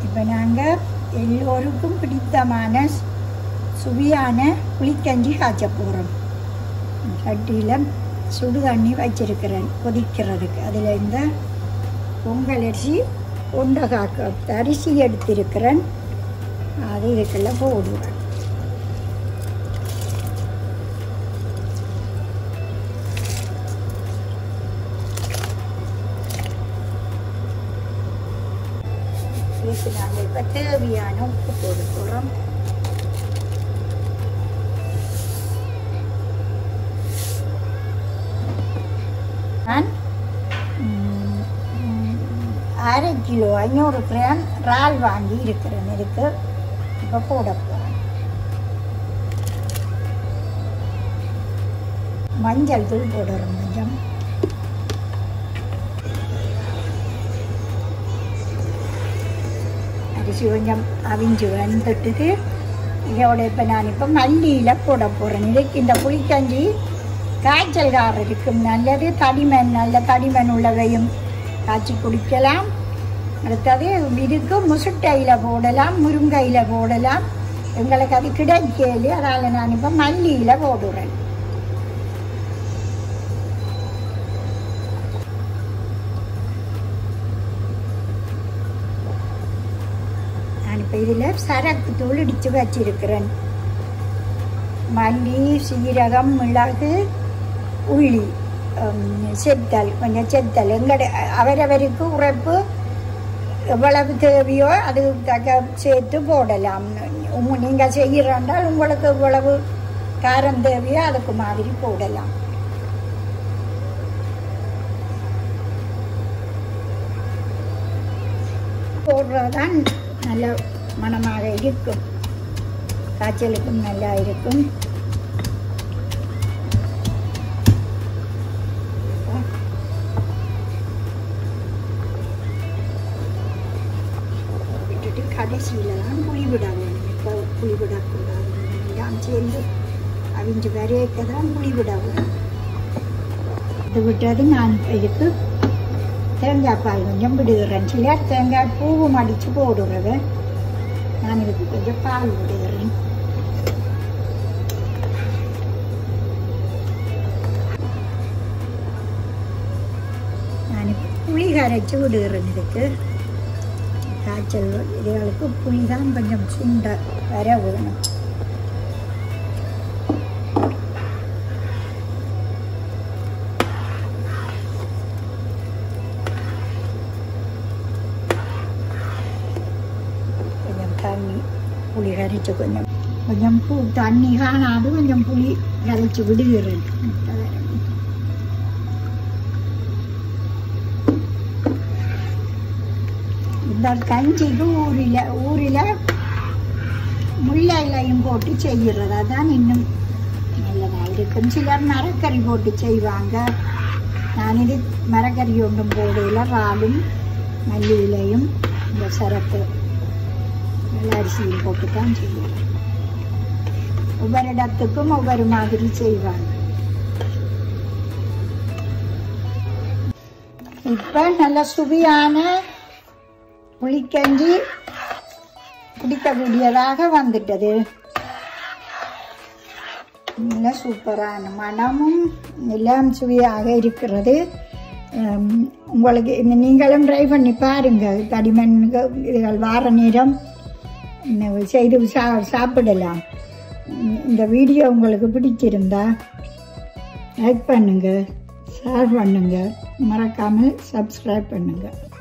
இப்போ நாங்கள் எல்லோருக்கும் பிடித்தமான சு- சுவையான புளிக்கஞ்சி காய்ச்ச போகிறோம் சட்டியில் சுடு தண்ணி வச்சிருக்கிறேன் கொதிக்கிறதுக்கு அதில் இந்த பொங்கல் அரிசி ஒன்றை காக்க அரிசி எடுத்திருக்கிறேன் அது இதுக்குள்ள போடுவேன் இதுக்கு நாங்கள் இப்போ தேவையான உப்பு போட போகிறோம் நான் ம், ம், அரை கிலோ ஐநூறு கிராம் இறால் வாங்கி இருக்கிறேன் இதுக்கு இப்போ போட போகிறேன் மஞ்சள் தூள் போடுறோம் கொஞ்சம் அரிசி கொஞ்சம் அவிஞ்சு வந்துட்டுது இதோட இப்போ நான் இப்போ மல்லியில் போட போகிறேன் இதுக்கு இந்த புளிக்கஞ்சி காய்ச்சல்காரருக்கும் நல்லது தடிமன் நல்ல தடிமன் உள்ளவையும் காய்ச்சி குடிக்கலாம் அடுத்தது இதுக்கு முசுட்டையில் போடலாம் முருங்கையில் போடலாம் எங்களுக்கு அது கிடைக்கல அதனால் நான் இப்போ மல்லியில் போடுறேன் நான் இப்போ இதில் சரக்கு தூள் இடித்து வச்சிருக்கிறேன் மல்லி சீரகம் மிளகு உள்ளி ஹம், செத்தல் கொஞ்சம் செத்தல் எங்கட அவரவருக்கு உரைப்பு எவ்வளவு தேவையோ அது தக்க சேர்த்து போடலாம் நீங்கள் செய்கிறாண்டால் உங்களுக்கு எவ்வளவு காரம் தேவையோ அதுக்கு மாதிரி போடலாம் போடுறதுதான் நல்ல மனமாக இருக்கும் காய்ச்சலுக்கும் நல்லா இருக்கும் விட்டுட்டு கடைசியில் தான் புளி விட வேணும் இப்போ புளி விடக்கூடாது எல்லாம் சேர்ந்து அவிஞ்சு வரையக்க தான் புளி விட வேணும் இது விட்டது நான் இதுக்கு தேங்காய் பால் கொஞ்சம் விடுகிறேன் சிலர் தேங்காய் பூவும் அடித்து போடுறது நான் இதுக்கு கொஞ்சம் பால் விடுகிறேன் நான் இப்போ புளி கரைச்சி விடுகிறேன் இதுக்கு காய்ச்சல் இதுகளுக்கு புளி தான் கொஞ்சம் சுண்ட வர வேணும் கொஞ்சம் தண்ணி புளி கரைச்சி கொஞ்சம் கொஞ்சம் பூ தண்ணி காணாது கொஞ்சம் புளி கரைச்சி விடுகிறேன் இந்த கஞ்சிக்கு ஊரில் ஊரில் முல்லை இலையும் போட்டு செய்கிறது அதான் இன்னும் நல்லதாக இருக்கும் சிலர் மரக்கறி போட்டு செய்வாங்க நான் இது மரக்கறி ஒன்றும் போடையில் ராலும் மல்லி இலையும் இந்த சரக்கு நல்ல அரிசியும் போட்டு தான் செய்வேன் ஒவ்வொரு இடத்துக்கும் ஒவ்வொரு மாதிரி செய்வாங்க இப்போ நல்ல சுவையான புளிக்கஞ்சி குடிக்கக்கூடியதாக வந்துட்டது நல்ல சூப்பரான மனமும் எல்லாம் சுவையாக இருக்கிறது ஹம், உங்களுக்கு இந்த நீங்களும் ட்ரை பண்ணி பாருங்க தடிமன் இதுகள் வார நேரம் இன்னும் செய்து சா சாப்பிடலாம் உம், இந்த வீடியோ உங்களுக்கு பிடிச்சிருந்தா லைக் பண்ணுங்க ஷேர் பண்ணுங்க மறக்காமல் சப்ஸ்கிரைப் பண்ணுங்க